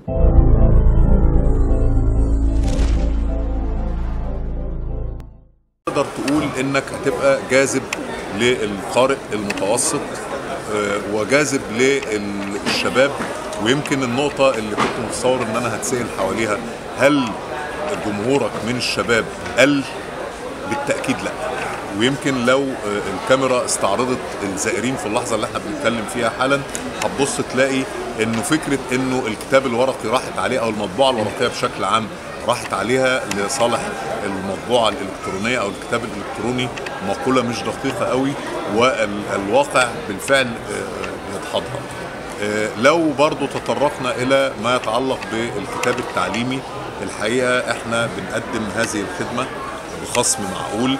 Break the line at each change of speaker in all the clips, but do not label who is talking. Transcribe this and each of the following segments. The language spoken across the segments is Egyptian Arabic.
تقدر تقول انك هتبقى جاذب للقارئ المتوسط آه، وجاذب للشباب ويمكن النقطة اللي كنت متصور ان انا هتسأل حواليها هل جمهورك من الشباب قل؟ بالتأكيد لا ويمكن لو آه، الكاميرا استعرضت الزائرين في اللحظة اللي احنا بنتكلم فيها حالا هتبص تلاقي انه فكرة انه الكتاب الورقي راحت عليه او المطبوعة الورقية بشكل عام راحت عليها لصالح المطبوعة الإلكترونية أو الكتاب الإلكتروني مقولة مش دقيقة قوي والواقع بالفعل آه، يدحضها آه، لو برضو تطرقنا إلى ما يتعلق بالكتاب التعليمي الحقيقة احنا بنقدم هذه الخدمة بخصم معقول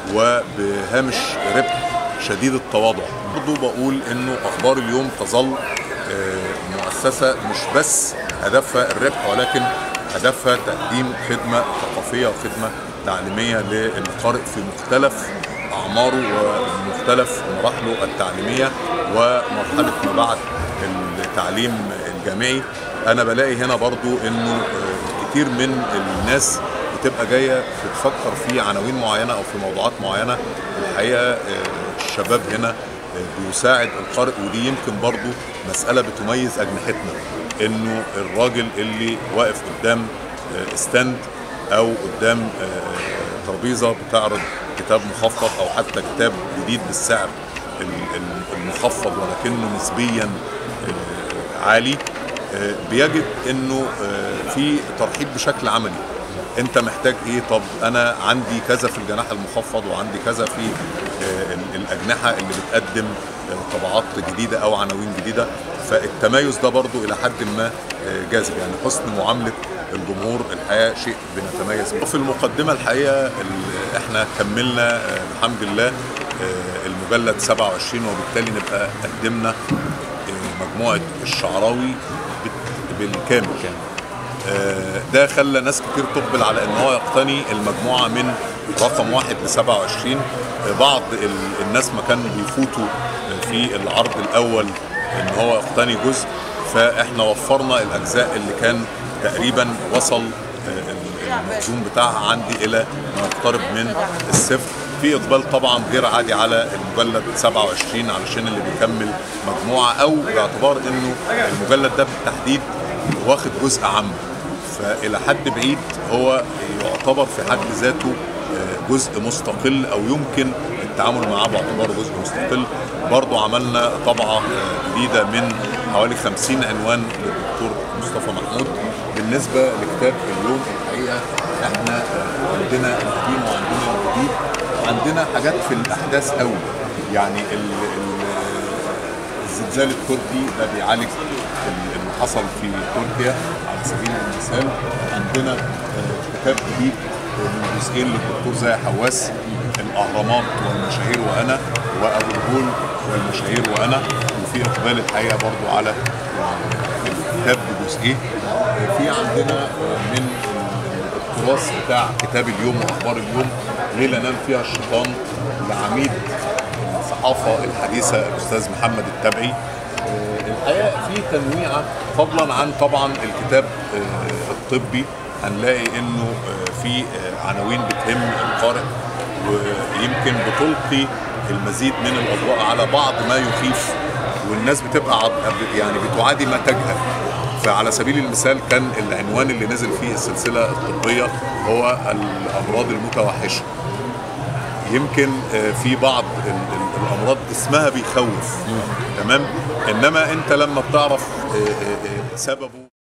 وبهامش ربح شديد التواضع برضو بقول انه اخبار اليوم تظل آه، مؤسسة مش بس هدفها الربح ولكن هدفها تقديم خدمة ثقافية وخدمة تعليمية للقارئ في مختلف أعماره ومختلف مراحله التعليمية ومرحلة ما بعد التعليم الجامعي أنا بلاقي هنا برضو أنه آه، كتير من الناس بتبقى جاية بتفكر في عناوين معينة أو في موضوعات معينة الحقيقة آه، الشباب هنا آه، بيساعد القارئ ودي يمكن برضو مسألة بتميز أجنحتنا انه الراجل اللي واقف قدام آه، ستاند او قدام آه، ترابيزه بتعرض كتاب مخفض او حتى كتاب جديد بالسعر ال- ال- المخفض ولكنه نسبيا آه، عالي آه، بيجد انه آه، في ترحيب بشكل عملي انت محتاج ايه طب انا عندي كذا في الجناح المخفض وعندي كذا في آه، ال- الاجنحه اللي بتقدم آه، طبعات جديده او عناوين جديده فالتميز ده برضو الى حد ما آه، جاذب يعني حسن معامله الجمهور الحقيقه شيء بنتميز بيه. في المقدمه الحقيقه ال- احنا كملنا آه، الحمد لله آه، المجلد 27 وبالتالي نبقى قدمنا آه، مجموعه الشعراوي بت- بالكامل آه، ده خلى ناس كتير تقبل على ان هو يقتني المجموعه من رقم واحد ل 27 آه، بعض ال- الناس ما كانوا بيفوتوا آه، في العرض الاول ان هو يقتني جزء فاحنا وفرنا الاجزاء اللي كان تقريبا وصل آه، المخزون بتاعها عندي الى ما يقترب من الصفر في اقبال طبعا غير عادي على المجلد 27 علشان اللي بيكمل مجموعه او باعتبار انه المجلد ده بالتحديد واخد جزء عام فإلى حد بعيد هو يعتبر في حد ذاته آه، جزء مستقل أو يمكن التعامل معاه باعتباره جزء مستقل برضو عملنا طبعة آه، جديدة من حوالي 50 عنوان للدكتور مصطفى محمود بالنسبة لكتاب اليوم الحقيقة احنا آه، عندنا القديم وعندنا الجديد وعندنا حاجات في الأحداث قوي يعني ال ال الزلزال التركي ده بيعالج ال- اللي حصل في تركيا على سبيل المثال عندنا آه، كتاب جديد من جزئين للدكتور زاهي حواس الاهرامات والمشاهير وانا وابو الهول والمشاهير وانا وفي اقبال الحقيقه برضو على آه، الكتاب بجزئين آه، في عندنا آه، من التراث بتاع كتاب اليوم واخبار اليوم ليله نام فيها الشيطان لعميد الصحافه الحديثه الاستاذ محمد التبعي آه، الحقيقه في تنويعه فضلا عن طبعا الكتاب آه، الطبي هنلاقي انه آه، في آه، عناوين بتهم القارئ ويمكن بتلقي المزيد من الاضواء على بعض ما يخيف والناس بتبقى عض- يعني بتعادي ما تجهل فعلى سبيل المثال كان العنوان اللي نزل فيه السلسله الطبيه هو الامراض المتوحشه يمكن آه، في بعض ال- ال- الامراض اسمها بيخوف تمام انما انت لما بتعرف آه، آه، آه، سببه